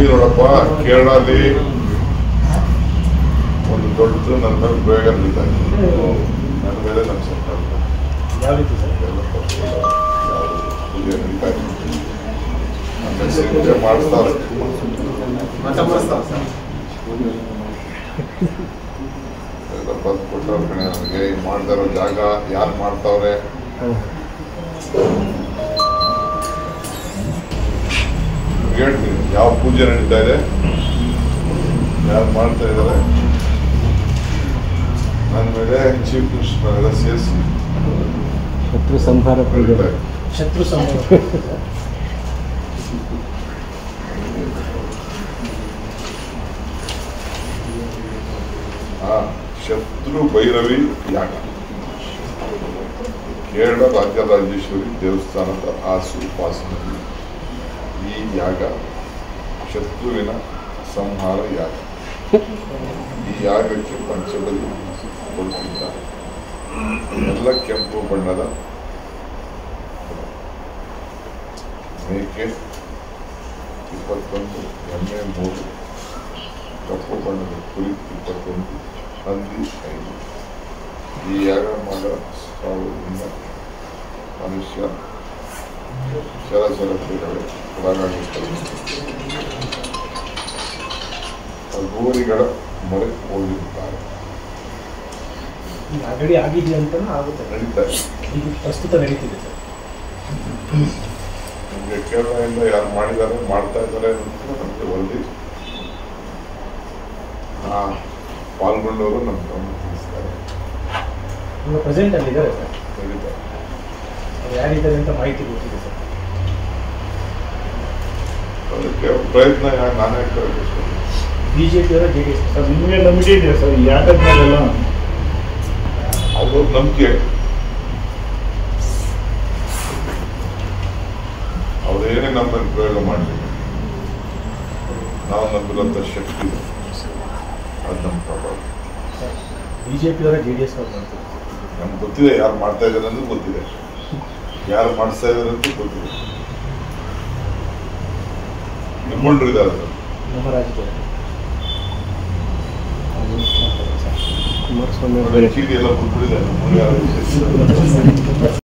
ನೋಡಪ್ಪ ಕೇರಳದಲ್ಲಿ ಒಂದು ದೊಡ್ಡದು ನನ್ನ ಮೇಲೆ ಪ್ರಯೋಗ ನಡೀತಾ ಇದೆ ನನ್ನ ಮೇಲೆ ನನ್ನ ಸರ್ಕಾರ ಯಾವ ರೀತಿ ಸರ್ ಎಲ್ಲ ಪಕ್ಷಗಳು ಯಾವುದು ಪೂಜೆ ನಡೀತಾ ಇದೆ ಆಮೇಲೆ ಸಿದ್ಧತೆ ಮಾಡಿಸ್ತಾರೆ ಎಲ್ಲ ಬಂದು ಕೊಟ್ಟವ್ರ ಕಣೆ ನನಗೆ ಈ ಮಾಡ್ತಾ ಇರೋ ಜಾಗ ಯಾರು ಮಾಡ್ತಾವ್ರೆ ನಿಮ್ಗೆ ಹೇಳ್ತೀನಿ ಯಾವ ಪೂಜೆ ನಡೀತಾ ಇದೆ ಯಾರು ಮಾಡ್ತಾ ಇದ್ದಾರೆ ನನ್ನ ಮೇಲೆ ಚೀಫ್ ಮಿನಿಸ್ಟರ್ ಎಲ್ಲ ಸೇರಿಸಿ ಶತ್ರು ಸಂಹಾರ ಪೂಜೆ ನಡೀತಾ ಇದೆ ಶತ್ರು ಸಂಹಾರ ಆ ಶತ್ರು ಭೈರವಿ ಯಾಗ ಕೇರಳ ರಾಜರಾಜೇಶ್ವರಿ ದೇವಸ್ಥಾನದ ಆಸು ಉಪಾಸನೆಯಲ್ಲಿ ಈ ಯಾಗ ಶತ್ರುವಿನ ಸಂಹಾರ ಯಾಗ ಈ ಯಾಗಕ್ಕೆ ಪಂಚಬಲಿ ಕೊಡುತ್ತಿದ್ದಾರೆ ಎಲ್ಲ ಕೆಂಪು ಬಣ್ಣದ ಮೇಕೆ ಇಪ್ಪತ್ತೊಂದು ಎಮ್ಮೆ ಮೂರು ಕಪ್ಪು ಬಣ್ಣದ ಕುರಿ ಇಪ್ಪತ್ತೊಂದು ಹಂದಿ ಐದು ಈ ಯಾಗ ಮಾಡ ಸಾವಿರದಿಂದ ಮನುಷ್ಯ ಚರಚರತೆಗಳು ಒಳಗಾಗುತ್ತವೆ ಗೋರಿಗಳ ಮೊರೆ ಹೋಗಿರುತ್ತಾರೆ ಈಗ ಆಲ್ರೆಡಿ ಆಗಿದೆ ಅಂತಲೂ ಆಗುತ್ತೆ ನಡೀತಾರೆ ಈಗ ಪ್ರಸ್ತುತ ನಡೀತಿದೆ ಸರ್ ನಮಗೆ ಕೇರಳದಿಂದ ಯಾರು ಮಾಡಿದ್ದಾರೆ ಮಾಡ್ತಾ ಇದ್ದಾರೆ ಅಂತ ನಮಗೆ ವರದಿ ಆ, ಪಾಲ್ಗೊಂಡವರು ನಮ್ಮ ಗಮನ ತಿಳಿಸ್ತಾರೆ ಈಗ ಪ್ರೆಸೆಂಟ್ ಅಲ್ಲಿ ಇದ್ದಾರೆ ಸರ್ ನಡೀತಾರೆ ಅವ್ರು ಯಾರಿದ್ದಾರೆ ಅಂತ ಮಾಹಿತಿ ಗೊತ್ತಿದೆ ಸರ್ ಅದಕ್ಕೆ ಪ್ರಯತ್ನ ಯಾ- ನಾನೇ ಕರೆದಿದ್ದೇನೆ ಬಿ ಜೆ ಪಿಯವರ ಜೆ ಡಿ ಎಸ್ ಸರ್ ನಿಮಗೆ ನಂಬಿಕೆ ಇದೆಯಾ ಸರ್ ಈ ಯಾಕದ ಮೇಲೆಲ್ಲ ಅವ್ರ ನಂಬಿಕೆ ಅವ್ರೇನೇ ನಮ್ಮನ್ನು ಪ್ರಯೋಗ ಮಾಡಲಿ ನಾವು ನಂಬಿರೋಂಥ ಶಕ್ತಿ ಇದೆ. ಅದು ನಮ್ಮ ಪ್ರಭಾವ ಬಿ ಜೆ ಪಿಯವರ ಜೆ ಡಿ ಎಸ್ ಅವ್ರು ಮಾಡ್ತಾರೆ ನಮ್ಗೆ ಗೊತ್ತಿದೆ ಯಾರು ಮಾಡ್ತಾ ಇದ್ದಾರೆ ಅನ್ನೋದು ಗೊತ್ತಿದೆ ಯಾರು ಮಾಡಿಸ್ತಾ ಇದ್ದಾರೆ ಅಂತ ಗೊತ್ತಿದೆ ನಿಮ್ಮಂಡ್ರು ಇದ್ದಾರೆ ಅದ್ರಲ್ಲಿ. ನಮ್ಮ ರಾಜ್ಯದಲ್ಲಿ ಕುಮಾರಸ್ವಾಮಿ ನೋಡಿ, ಚೀಟಿ ಎಲ್ಲ ಬಿಟ್ಬಿಟ್ಟಿದೆ ನಮ್ಗೆ ಯಾರು